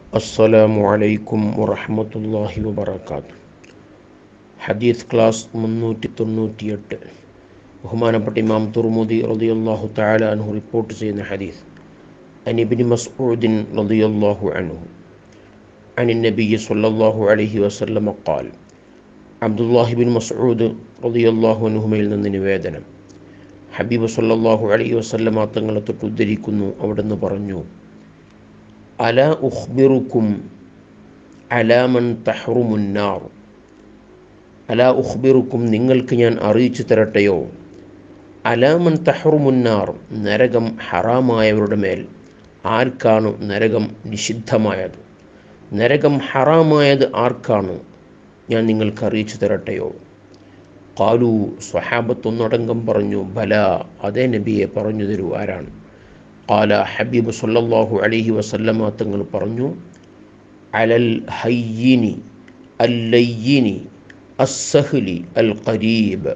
അസ്സലാമു അലൈക്കും വറഹ്മത്തുള്ളാഹി വബറകാത്തു ഹദീസ് ക്ലാസ് മുന്നൂറ്റി തൊണ്ണൂറ്റിയെട്ട് ബഹുമാനപ്പെട്ട ഇമാം തുർമുദി റളിയല്ലാഹു തആല അൻഹു റിപ്പോർട്ട് ചെയ്യുന്ന ഹദീസ് അനിബിന് മസ്ഊദിൻ റളിയല്ലാഹു അൻഹു عن النبي صلى الله عليه وسلم قال عبد الله بن مسعود رضي الله عنهുമയിൽ നിന്ന് നിവേദനം ഹബീബ് സല്ലല്ലാഹു അലൈഹി വസല്ലമ തങ്ങളെ തൊട്ട് ഉദ്ധരിക്കുന്നു അവിടുന്ന് പറഞ്ഞു അല ഉഖ്ബിറുക്കും അലാമൻ തഹ്റുമുന്നാർ അല ഉഖ്ബിറുക്കും നിങ്ങൾക്ക് ഞാൻ അറിയിച്ചു തരട്ടെയോ അലാമൻ തഹ്റുമുന്നാർ നരകം ഹറാമായവരുടെ മേൽ ആർക്കാണ് നരകം നിഷിദ്ധമായത് നരകം ഹറാമായത് ആർക്കാണ് ഞാൻ നിങ്ങൾക്ക് അറിയിച്ചു തരട്ടെയോ കാലു സ്വഹാബത്തൊന്നടങ്കം പറഞ്ഞു ബല അതേ നബിയെ പറഞ്ഞു തരൂ ആരാണ് കാല ഹബീബ് സല്ലല്ലാഹു അലൈഹി വസല്ലമ തങ്ങൾ പറഞ്ഞു അലൽ ഹയ്യിനി അല്ലയ്യിനി അസ്സഹ്ലി അൽ ഖരീബ്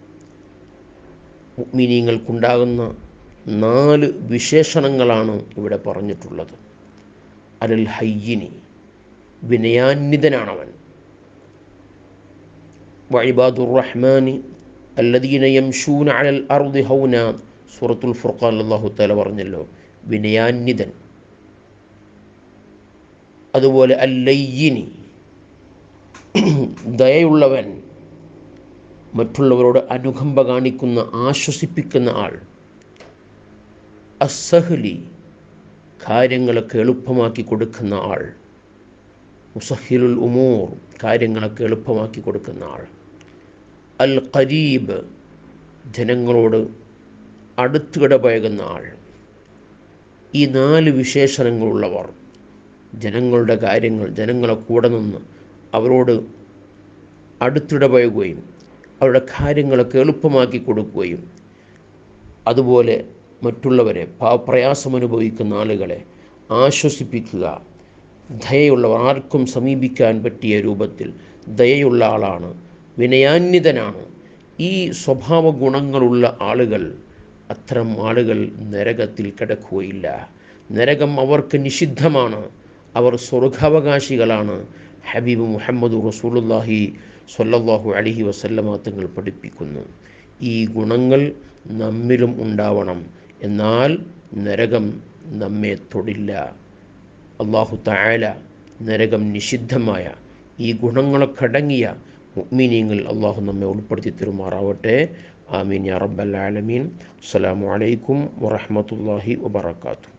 മുഅ്മിനീങ്ങൾക്കുണ്ടാകുന്ന നാല് വിശേഷണങ്ങളാണ് ഇവിടെ പറഞ്ഞിട്ടുള്ളത് അലൽ ഹയ്യിനി വിനയാന്വിതനാണവൻ വഴിബാദുർ റഹ്മാനി അല്ലദീന യംഷൂന അലൽ അർദി ഹൗന സൂറത്തുൽ ഫുർഖാൻ അള്ളാഹു തആല പറഞ്ഞല്ലോ വിനയാന്വിതൻ അതുപോലെ അല്ലയ്യിനി ദയയുള്ളവൻ മറ്റുള്ളവരോട് അനുകമ്പ കാണിക്കുന്ന ആശ്വസിപ്പിക്കുന്ന ആൾ അസഹലി കാര്യങ്ങളൊക്കെ എളുപ്പമാക്കി കൊടുക്കുന്ന ആൾ മുസഹിലുൽ ഉമൂർ കാര്യങ്ങളൊക്കെ എളുപ്പമാക്കി കൊടുക്കുന്ന ആൾ അൽ ഖരീബ് ജനങ്ങളോട് അടുത്തിടപഴകുന്ന ആൾ ഈ നാല് വിശേഷണങ്ങളുള്ളവർ ജനങ്ങളുടെ കാര്യങ്ങൾ ജനങ്ങളെ കൂടെ നിന്ന് അവരോട് അടുത്തിടപഴകുകയും അവരുടെ കാര്യങ്ങളൊക്കെ എളുപ്പമാക്കി കൊടുക്കുകയും അതുപോലെ മറ്റുള്ളവരെ പ്രയാസം അനുഭവിക്കുന്ന ആളുകളെ ആശ്വസിപ്പിക്കുക ദയയുള്ളവർ ആർക്കും സമീപിക്കാൻ പറ്റിയ രൂപത്തിൽ ദയയുള്ള ആളാണ് വിനയാന്വിതനാണ് ഈ സ്വഭാവ ഗുണങ്ങളുള്ള ആളുകൾ അത്തരം ആളുകൾ നരകത്തിൽ കിടക്കുകയില്ല നരകം അവർക്ക് നിഷിദ്ധമാണ് അവർ സ്വർഗാവകാശികളാണ് ഹബീബ് മുഹമ്മദ് റസൂലുല്ലാഹി സ്വല്ലല്ലാഹു അലഹി വസല്ലമ തങ്ങൾ പഠിപ്പിക്കുന്നു ഈ ഗുണങ്ങൾ നമ്മിലും ഉണ്ടാവണം എന്നാൽ നരകം നമ്മെ തൊടില്ല അള്ളാഹു തായാല നരകം നിഷിദ്ധമായ ഈ ഗുണങ്ങളൊക്കെ അടങ്ങിയ മുഅ്മിനീങ്ങൾ അള്ളാഹു നമ്മെ ഉൾപ്പെടുത്തി തരുമാറാവട്ടെ ആമീൻ യാ റബ്ബൽ ആലമീൻ അസ്സലാമു അലൈക്കും വറഹ്മത്തുള്ളാഹി വബറകാതുഹു